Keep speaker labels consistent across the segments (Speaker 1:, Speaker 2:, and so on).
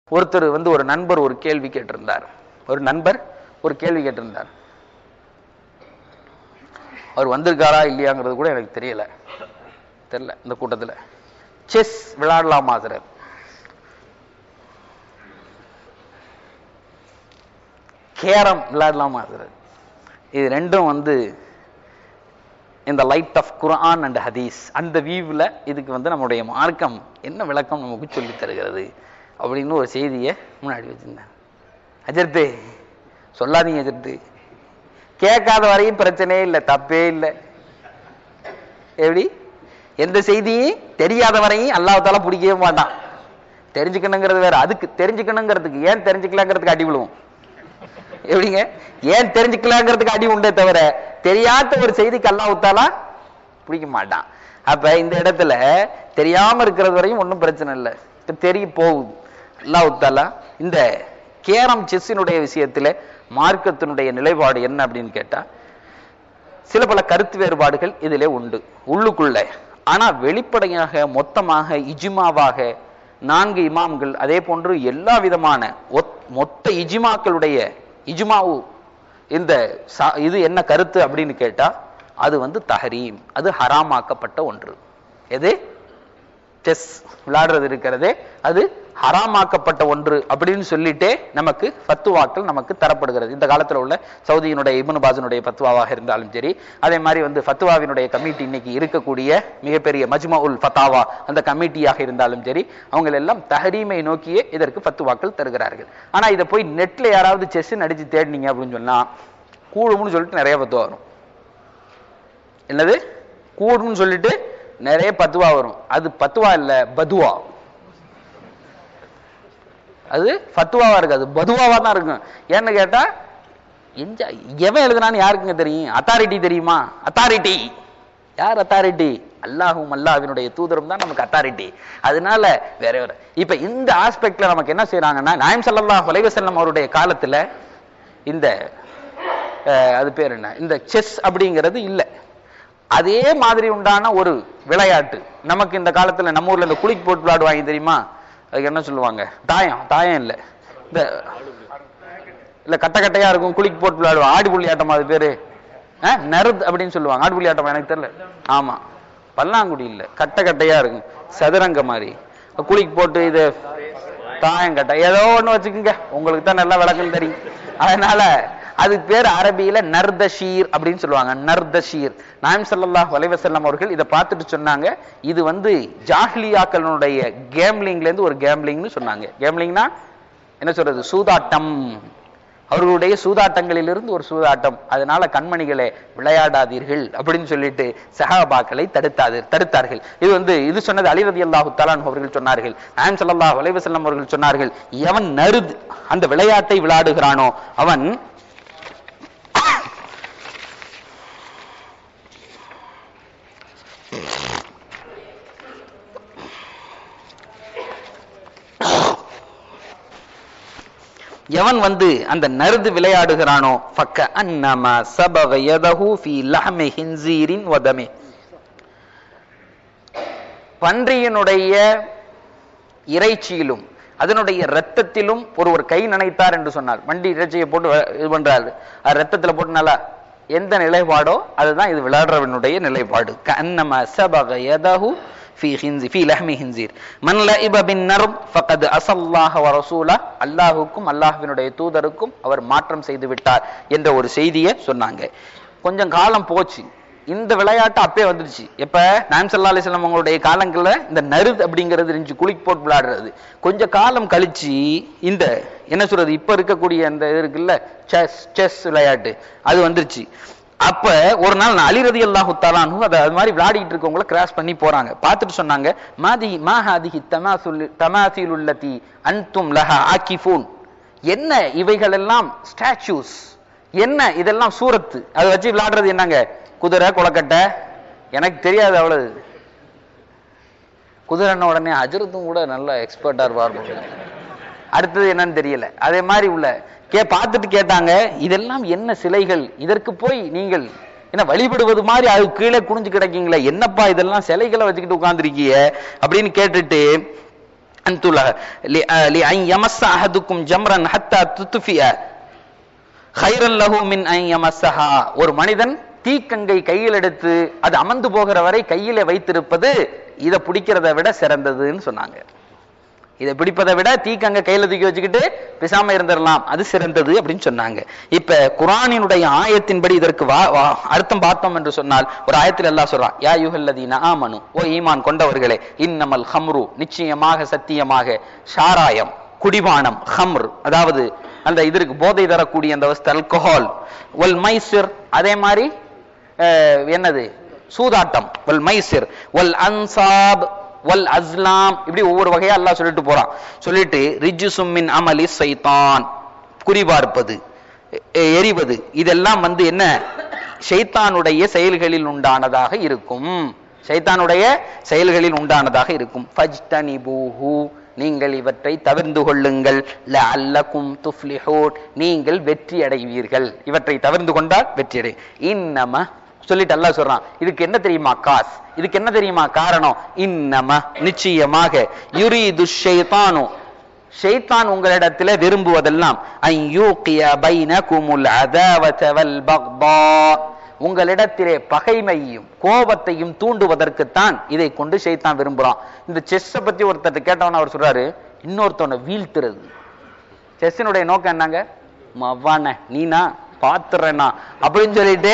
Speaker 1: ஒருத்தர் வந்து ஒரு நண்பர் ஒரு கேள்வி கேட்டிருந்தார் ஒரு நண்பர் ஒரு கேள்வி கேட்டிருந்தார் அவர் வந்திருக்காரா இல்லையாங்கிறது கூட எனக்கு தெரியல தெரியல இந்த கூட்டத்துல செஸ் விளையாடலாமா சார் கேரம் விளையாடலாமா சார் இது ரெண்டும் வந்து இந்த லைட் ஆஃப் குர்ஆன் அண்ட் ஹதீஸ் அந்த வியூவில் இதுக்கு வந்து நம்முடைய மார்க்கம் என்ன விளக்கம் நமக்கு சொல்லி தருகிறது அப்படின்னு ஒரு செய்தியை முன்னாடி வச்சிருந்தேன் அஜர்த்து சொல்லாதீங்க அஜர்த்து கேட்காத வரையும் பிரச்சனையே இல்லை தப்பே இல்லை எப்படி எந்த செய்தியும் தெரியாத வரையும் அல்லாஹால பிடிக்கவே மாட்டான் தெரிஞ்சுக்கணுங்கிறது வேற அதுக்கு தெரிஞ்சுக்கணுங்கிறதுக்கு ஏன் தெரிஞ்சுக்கலாங்கிறதுக்கு அடி விழுவும் எப்படிங்க ஏன் தெரிஞ்சுக்கலாங்கிறதுக்கு அடி உண்டே தவிர தெரியாத ஒரு செய்திக்கு அல்லாஹ் உத்தாலா பிடிக்க மாட்டான் அப்ப இந்த இடத்துல தெரியாம இருக்கிறது வரையும் ஒன்றும் பிரச்சனை இல்லை இப்ப தெரிய போகுது அல்லாஹ் உத்தாலா இந்த கேரம் செஸ்ஸினுடைய விஷயத்துல மார்க்கத்தினுடைய நிலைப்பாடு என்ன அப்படின்னு கேட்டா சில பல கருத்து வேறுபாடுகள் இதிலே உண்டு உள்ளுக்குள்ள ஆனா வெளிப்படையாக மொத்தமாக இஜிமாவாக நான்கு இமாம்கள் அதே போன்று எல்லா விதமான ஒத்- மொத்த இஜிமாக்களுடைய இஜ்மாவு இந்த சா- இது என்ன கருத்து அப்படின்னு கேட்டா அது வந்து தஹரீம் அது ஹராமாக்கப்பட்ட ஒன்று எது செஸ் விளையாடுறது இருக்கிறதே அது ஹராமாக்கப்பட்ட ஒன்று அப்படின்னு சொல்லிட்டே நமக்கு ஃபத்துவாக்கள் நமக்கு தரப்படுகிறது இந்த காலத்துல உள்ள சவுதியினுடைய இப்னு பாசனுடைய ஃபத்வாவாக இருந்தாலும் சரி அதே மாதிரி வந்து ஃபத்வாவினுடைய கமிட்டி இன்னைக்கு இருக்கக்கூடிய மிகப்பெரிய மஜ்மா உல் ஃபத்தாவா அந்த கமிட்டியாக இருந்தாலும் சரி அவங்க எல்லாம் தஹரீமை நோக்கியே இதற்கு ஃபத்துவாக்கள் தருகிறார்கள் ஆனா இதை போய் நெட்ல யாராவது செஸ் அடிச்சு தேடினீங்க அப்படின்னு சொன்னா கூடும்னு சொல்லிட்டு நிறைய ஃபத்துவா வரும் என்னது கூடும்னு சொல்லிட்டு நிறைய பத்துவா வரும் அது பத்துவா இல்ல பதுவா அது ஃபத்துவாவா இருக்காது பதுவாவா தான் இருக்கும் ஏன்னு கேட்டா எஞ்ச எவன் எழுதுனான்னு யாருக்குங்க தெரியும் அத்தாரிட்டி தெரியுமா அத்தாரிட்டி யார் அத்தாரிட்டி அல்லாஹும் அல்லாஹ்வினுடைய தூதரும் தான் நமக்கு அத்தாரிட்டி அதனால வேற வேற இப்ப இந்த ஆஸ்பெக்ட்ல நமக்கு என்ன செய்றாங்கன்னா நாயம் ஸல்லல்லாஹு அலைஹி வஸல்லம் அவருடைய காலத்துல இந்த அஹ், அது பேர் என்ன இந்த செஸ் அப்படிங்கிறது இல்ல அதே மாதிரி உண்டான ஒரு விளையாட்டு நமக்கு இந்த காலத்துல நம்ம ஊர்ல இந்த குளிக்கு போட்டு விளையாடுவாங்க தெரியுமா அதுக்கு என்ன சொல்லுவாங்க தாயம் தாயம் இல்ல இந்த இல்ல கட்ட கட்டையா இருக்கும் குளிக்கு போட்டு விளையாடுவோம் ஆடி புள்ளி ஆட்டம் அது பேரு அஹ், நருத் அப்படின்னு சொல்லுவாங்க ஆடி புள்ளி ஆட்டம் எனக்கு தெரியல ஆமா பல்லாங்குடி இல்ல கட்ட கட்டையா இருக்கும் சதுரங்க மாதிரி குளிக்கு போட்டு இது தாயங்கட்டை ஏதோ ஒண்ணு வச்சுக்கோங்க உங்களுக்கு தான் நல்லா விளக்கம் தெரியும் அதனால அதுக்கு பேர் அரபியில நர்தஷீர் அப்படின்னு சொல்லுவாங்க நர்தஷீர் நாயம் ஸல்லல்லாஹு அலைஹி வஸல்லம் அவர்கள் இதை பார்த்துட்டு சொன்னாங்க இது வந்து ஜாஹ்லியாக்களுடைய கேம்லிங்ல இருந்து ஒரு கேம்லிங்னு சொன்னாங்க கேம்லிங்னா என்ன சொல்றது சூதாட்டம் அவர்களுடைய சூதாட்டங்களிலிருந்து ஒரு சூதாட்டம் அதனால கண்மணிகளே விளையாடாதீர்கள் அப்படின்னு சொல்லிட்டு சஹாபாக்களை தடுத்தாது தடுத்தார்கள் இது வந்து இது சொன்னது அலி ரலியல்லாஹு தஆலா அன்ஹு அவர்கள் சொன்னார்கள் நாயம் ஸல்லல்லாஹு அலைஹி வஸல்லம் அவர்கள் சொன்னார்கள் எவன் நருத் அந்த விளையாட்டை விளையாடுகிறானோ அவன் எவன் வந்து அந்த நருது விளையாடுகிறானோ ஃபக்க அன்னமா சபக யதஹு ஃபீ லஹ்மி ஹின்சீரின் வதமே பன்றியினுடைய இறைச்சியிலும் அதனுடைய ரத்தத்திலும் ஒருவர் கை நனைத்தார் என்று சொன்னார் வண்டி இறைச்சியை போட்டு வ- இது பண்றாரு அது ரத்தத்துல போட்டு நல்லா எந்த நிலைப்பாடோ அதுதான் இது விளையாடுறவனுடைய நிலைப்பாடு கன்னம சபக யதஹு ஃபீ ஹின்சி ஃபீ லஹ்மி ஹின்சீர் மன் லஇப பின் நர்ம் ஃபகத் அஸல்லாஹ வ ரசூலா அல்லாஹ்வுக்கும் அல்லாஹ்வினுடைய தூதருக்கும் அவர் மாற்றம் செய்து விட்டார் என்ற ஒரு செய்தியை சொன்னாங்க கொஞ்சம் காலம் போச்சு இந்த விளையாட்டு அப்பே வந்துருச்சு எப்ப நாயம் சல்லா அலிஸ்லாம் அவங்களுடைய காலங்கள்ல இந்த நருது அப்படிங்கிறது இருந்துச்சு குளிக்கு போட்டு விளையாடுறது கொஞ்ச காலம் கழிச்சு இந்த என்ன சொல்றது இப்ப இருக்கக்கூடிய அந்த இது இருக்குல்ல செஸ் செஸ் விளையாட்டு அது வந்துருச்சு அப்ப ஒரு நாள் நான் அலிரதி அல்லாஹு தாலானு அதை அது மாதிரி விளையாடிட்டு இருக்கவங்கள கிராஸ் பண்ணி போறாங்க பார்த்துட்டு சொன்னாங்க மாதி மா ஹாதிஹி தமாசுல் தமாசில் உள்ளதி அன்தும் லஹா ஆக்கிஃபூன் என்ன இவைகள் எல்லாம் ஸ்டாச்சூஸ் என்ன இதெல்லாம் சூரத்து அதை வச்சு விளையாடுறது என்னங்க குதிரை கொலக்கட்டை எனக்கு தெரியாது அவ்வளவு குதிரைன்ன உடனே அஜரத்தும் கூட நல்ல எக்ஸ்பர்ட்டா இருப்பார் போல. அடுத்தது என்னன்னு தெரியல அதே மாதிரி உள்ள கே பார்த்துட்டு கேட்டாங்க இதெல்லாம் என்ன சிலைகள் இதற்கு போய் நீங்கள் என்ன வழிபடுவது மாதிரி அது கீழே குனிஞ்சு கிடக்கீங்களே என்னப்பா இதெல்லாம் சிலைகளை வச்சுக்கிட்டு உட்கார்ந்திருக்கீங்க அப்படின்னு கேட்டுட்டு அந்துல لأن يمس أحدكم جمرا حتى تطفئ خيرا له من أن يمسها ஒரு மனிதன் தீக்கங்கை கையில் எடுத்து அது அமர்ந்து போகிற வரை கையில வைத்திருப்பது இதை பிடிக்கிறத விட சிறந்ததுன்னு சொன்னாங்க இதை பிடிப்பதை விட தீக்கங்க கையில தூக்கி வச்சுக்கிட்டு பேசாம இருந்துடலாம் அது சிறந்தது அப்படின்னு சொன்னாங்க இப்ப குரானினுடைய ஆயத்தின்படி இதற்கு வா- வா- அர்த்தம் பார்த்தோம் என்று சொன்னால் ஒரு ஆயத்தில் எல்லாம் சொல்றான் யா யுஹல்லதீன ஆமனு ஓ ஈமான் கொண்டவர்களே இன்னமல் ஹம்ரு நிச்சயமாக சத்தியமாக ஷாராயம் குடிபானம் ஹம்ர் அதாவது அந்த இதற்கு போதை தரக்கூடிய அந்த வஸ்து அல்கஹால் வல் மைசிர் அதே மாதிரி அஹ், என்னது சூதாட்டம் வல் மைசிர் வல் அன்சாப் வல் அஸ்லாம் இப்படி ஒவ்வொரு வகையா அல்லாஹ் சொல்லிட்டு போறான் சொல்லிட்டு ரிஜுசும் மின் அமலி சைத்தான் குறிபார்ப்பது எ- எரிவது இதெல்லாம் வந்து என்ன ஷைத்தானுடைய செயல்களில் உண்டானதாக இருக்கும் ஷைத்தானுடைய செயல்களில் உண்டானதாக இருக்கும் ஃபஜ்தனிபூஹு நீங்கள் இவற்றை தவிர்ந்து கொள்ளுங்கள் லஅல்லகும் துஃப்லிஹூன் நீங்கள் வெற்றி அடைவீர்கள் இவற்றை தவிர்ந்து கொண்டால் வெற்றி அடை இன்னம சொல்லிட்டு அல்லாஹ் சொல்றான் இதுக்கு என்ன தெரியுமா காஸ் இதுக்கு என்ன தெரியுமா காரணம் இன்னம நிச்சயமாக யுரீது ஷைத்தானு ஷைத்தான் உங்களிடத்துல விரும்புவதெல்லாம் அன் யூகிய பைனகுமுல் அதாவத வல் பக்தா உங்களிடத்திலே பகைமையும் கோபத்தையும் தூண்டுவதற்குத்தான் இதை கொண்டு ஷைத்தான் விரும்புறான் இந்த செஸ்ஸை பத்தி ஒருத்தர் கேட்டவன அவர் சொல்றாரு இன்னொருத்தவனை வீழ்த்துறது செஸ்ஸினுடைய நோக்கம் என்னங்க மவான நீனா பாத்துறேனா அப்படின்னு சொல்லிட்டு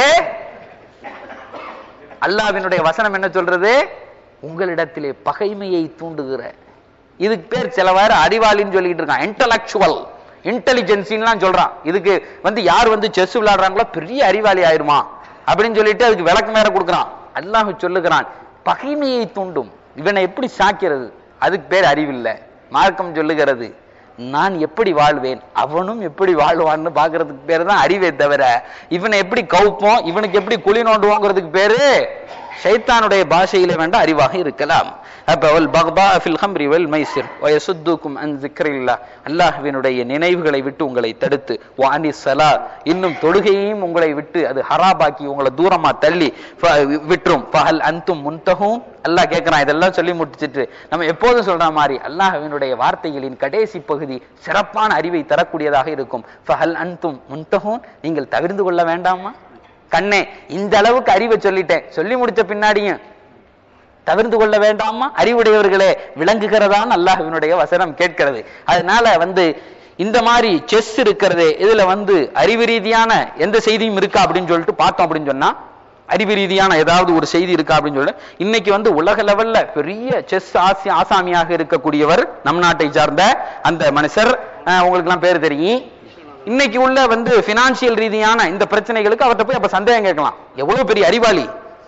Speaker 1: அல்லாஹ்வினுடைய வசனம் என்ன சொல்றது உங்களிடத்திலே பகைமையை தூண்டுகிற இதுக்கு பேர் சில வேற அறிவாளின்னு சொல்லிட்டு இருக்கான் இன்டலெக்சுவல் இன்டெலிஜென்சின்லாம் சொல்றான் இதுக்கு வந்து யார் வந்து செஸ் விளையாடுறாங்களோ பெரிய அறிவாளி ஆயிருமா அப்படின்னு சொல்லிட்டு அதுக்கு விளக்கம் வேற கொடுக்குறான் அல்லாஹ் சொல்லுகிறான் பகைமையை தூண்டும் இவனை எப்படி சாக்கிறது அதுக்கு பேர் அறிவில்லை மார்க்கம் சொல்லுகிறது நான் எப்படி வாழ்வேன் அவனும் எப்படி வாழ்வான்னு பாக்குறதுக்கு பேரு தான் அறிவே தவிர இவனை எப்படி கவுப்போம் இவனுக்கு எப்படி குழி நோண்டுவோங்கிறதுக்கு பேரு ஷைத்தானுடைய பாஷையில வேண்டாம் அறிவாக இருக்கலாம் அப்ப வல் பக்தா ஃபில் ஹம்ரி வல் மைசிர் வயசுத்துக்கும் அன் ஜிக்ரில்லா அல்லாஹ்வினுடைய நினைவுகளை விட்டு உங்களை தடுத்து வானி சலா இன்னும் தொழுகையையும் உங்களை விட்டு அது ஹராபாக்கி உங்களை தூரமா தள்ளி ஃப- விட்டுரும் பஹல் அந்தும் முன்தகும் அல்லாஹ் கேட்கிறான் இதெல்லாம் சொல்லி முடிச்சிட்டு நம்ம எப்போதும் சொல்ற மாதிரி அல்லாஹ்வினுடைய வார்த்தைகளின் கடைசி பகுதி சிறப்பான அறிவை தரக்கூடியதாக இருக்கும் ஃபஹல் அன்தும் முன்தகும் நீங்கள் தவிர்ந்து கொள்ள வேண்டாமா கண்ணே இந்த அளவுக்கு அறிவை சொல்லிட்டேன் சொல்லி முடிச்ச பின்னாடியும் தவிர்த்து கொள்ள வேண்டாமா அறிவுடையவர்களே விளங்குகிறதான் அல்லாஹ்வினுடைய வசனம் கேட்கிறது அதனால வந்து இந்த மாதிரி செஸ் இருக்கிறதே இதுல வந்து அறிவு ரீதியான எந்த செய்தியும் இருக்கா அப்படின்னு சொல்லிட்டு பார்த்தோம் அப்படின்னு சொன்னா அறிவு ரீதியான ஏதாவது ஒரு செய்தி இருக்கா அப்படின்னு சொல்லிட்டு இன்னைக்கு வந்து உலக லெவல்ல பெரிய செஸ் ஆசி ஆசாமியாக இருக்கக்கூடியவர் நம் நாட்டை சார்ந்த அந்த மனுஷர் அஹ், உங்களுக்கு எல்லாம் பேர் தெரியும் இன்னைக்கு உள்ள வந்து பினான்சியல் ரீதியான இந்த பிரச்சனைகளுக்கு அவர்கிட்ட போய் அப்ப சந்தேகம் கேட்கலாம் எவ்வளவு பெரிய அறிவாளி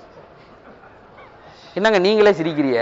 Speaker 1: என்னங்க நீங்களே சிரிக்கிறீங்க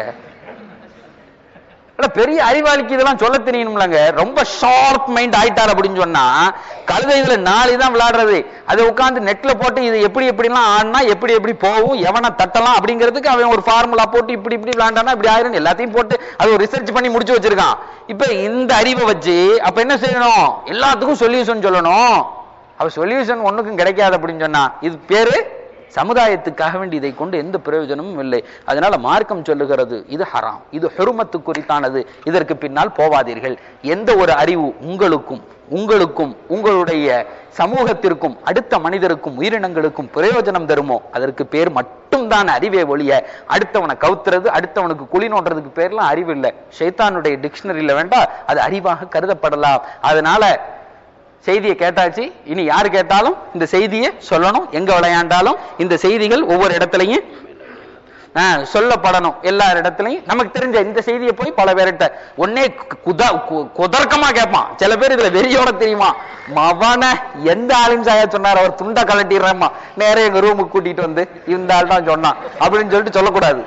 Speaker 1: அட, பெரிய அறிவாளிக்கு இதெல்லாம் சொல்ல தெரியணும்லங்க ரொம்ப ஷார்ப் மைண்ட் ஆயிட்டார் அப்படின்னு சொன்னா கழுதைகளை நாளை தான் விளையாடுறது அதை உட்கார்ந்து நெட்ல போட்டு இது எப்படி எப்படிலாம் ஆடினா எப்படி எப்படி போகும் எவனை தட்டலாம் அப்படிங்கிறதுக்கு அவன் ஒரு ஃபார்முலா போட்டு இப்படி இப்படி விளையாண்டானா இப்படி ஆயிரும் எல்லாத்தையும் போட்டு அது ஒரு ரிசர்ச் பண்ணி முடிச்சு வச்சிருக்கான் இப்ப இந்த அறிவை வச்சு அப்ப என்ன செய்யணும் எல்லாத்துக்கும் சொல்யூஷன் சொல்லணும் அப்ப சொல்யூஷன் ஒண்ணுக்கும் கிடைக்காது அப்படின்னு சொன்னா இது பேரு சமுதாயத்துக்காக வேண்டி இதை கொண்டு எந்த பிரயோஜனமும் இல்லை அதனால மார்க்கம் சொல்லுகிறது இது ஹராம் இது ஹெருமத்து குறித்தானது இதற்கு பின்னால் போவாதீர்கள் எந்த ஒரு அறிவு உங்களுக்கும் உங்களுக்கும் உங்களுடைய சமூகத்திற்கும் அடுத்த மனிதருக்கும் உயிரினங்களுக்கும் பிரயோஜனம் தருமோ அதற்கு பேர் மட்டும்தான் அறிவே ஒழிய அடுத்தவனை கவுத்துறது அடுத்தவனுக்கு குழி நோண்டுறதுக்கு பேர்லாம் அறிவு இல்லை ஷைத்தானுடைய டிக்ஷனரியில வேண்டாம் அது அறிவாக கருதப்படலாம் அதனால செய்தியை கேட்டாச்சு இனி யார் கேட்டாலும் இந்த செய்தியை சொல்லணும் எங்க விளையாண்டாலும் இந்த செய்திகள் ஒவ்வொரு இடத்துலையும் ஆஹ், சொல்லப்படணும் எல்லா இடத்துலையும் நமக்கு தெரிஞ்ச இந்த செய்தியை போய் பல பேர்கிட்ட ஒன்னே கு- குத கு- குதர்க்கமா கேட்பான் சில பேர் இதுல வெறியோட தெரியுமா மவன எந்த ஆளும் சாயா சொன்னார் அவர் துண்டை கலட்டிடுறேம்மா நேரா எங்க ரூமுக்கு கூட்டிட்டு வந்து இந்த ஆள் தான் சொன்னான் அப்படின்னு சொல்லிட்டு சொல்லக்கூடாது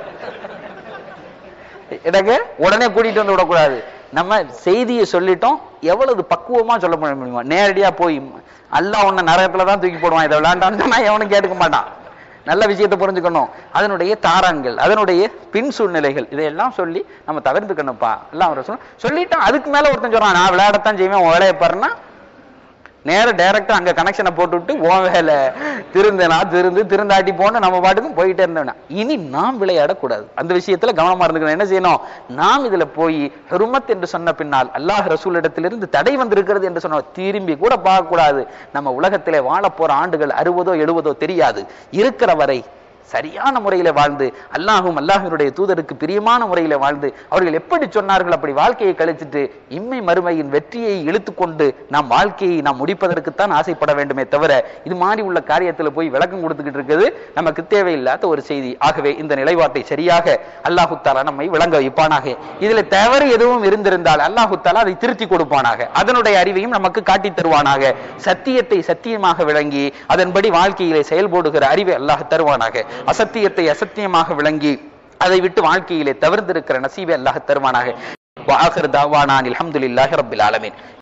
Speaker 1: எனக்கு உடனே கூட்டிட்டு வந்து விடக்கூடாது நம்ம செய்தியை சொல்லிட்டோம் எவ்வளவு பக்குவமா சொல்ல முடியுமா நேரடியா போய் அல்லாஹ் உன்னை நரகத்துல தான் தூக்கி போடுவான் இதை விளையாண்டான்னு சொன்னா எவனும் கேட்டுக்க மாட்டான் நல்ல விஷயத்தை புரிஞ்சுக்கணும் அதனுடைய தாரான்கள் அதனுடைய பின் சூழ்நிலைகள் இதையெல்லாம் சொல்லி நம்ம தவிர்த்துக்கணும்ப்பா எல்லாம் அவர் சொல்ல சொல்லிட்டான் அதுக்கு மேல ஒருத்தன் சொல்றான் நான் விளையாடத்தான் செய்வேன் உன் வேலையை பாருன்னா நேர டைரக்டா அங்க கனெக்ஷனை போட்டுவிட்டு ஓ வேலை திருந்தனா திருந்து திருந்தாட்டி போன நம்ம பாட்டுக்கும் போயிட்டே இருந்தோம்னா இனி நாம் விளையாடக்கூடாது அந்த விஷயத்துல கவனமா இருந்துக்கணும் என்ன செய்யணும் நாம் இதுல போய் ஹெருமத் என்று சொன்ன பின்னால் அல்லாஹ் ரசூலிடத்திலிருந்து தடை வந்திருக்கிறது என்று சொன்ன திரும்பி கூட பார்க்க கூடாது நம்ம உலகத்திலே வாழ போற ஆண்டுகள் அறுபதோ எழுபதோ தெரியாது இருக்கிற வரை சரியான முறையில வாழ்ந்து அல்லாஹும் அல்லாஹினுடைய தூதருக்கு பிரியமான முறையில வாழ்ந்து அவர்கள் எப்படி சொன்னார்கள் அப்படி வாழ்க்கையை கழிச்சிட்டு இம்மை மறுமையின் வெற்றியை இழுத்துக்கொண்டு நாம் வாழ்க்கையை நாம் முடிப்பதற்குத்தான் ஆசைப்பட வேண்டுமே தவிர இது மாதிரி உள்ள காரியத்துல போய் விளக்கம் கொடுத்துக்கிட்டு இருக்குது நமக்கு தேவையில்லாத ஒரு செய்தி ஆகவே இந்த நிலைப்பாட்டை சரியாக அல்லாஹு தாலா நம்மை விளங்க வைப்பானாக இதுல தவறு எதுவும் இருந்திருந்தால் அல்லாஹு தாலா அதை திருத்தி கொடுப்பானாக அதனுடைய அறிவையும் நமக்கு காட்டி தருவானாக சத்தியத்தை சத்தியமாக விளங்கி அதன்படி வாழ்க்கையிலே செயல்படுகிற அறிவை அல்லாஹ் தருவானாக அசத்தியத்தை அசத்தியமாக விளங்கி அதை விட்டு வாழ்க்கையிலே தவிர்த்திருக்கிற நசீபை அல்லாஹ் தருவானாக வாஹிர் தாவானான் அல்ஹம்துலில்லாஹி ரப்பில் ஆலமீன்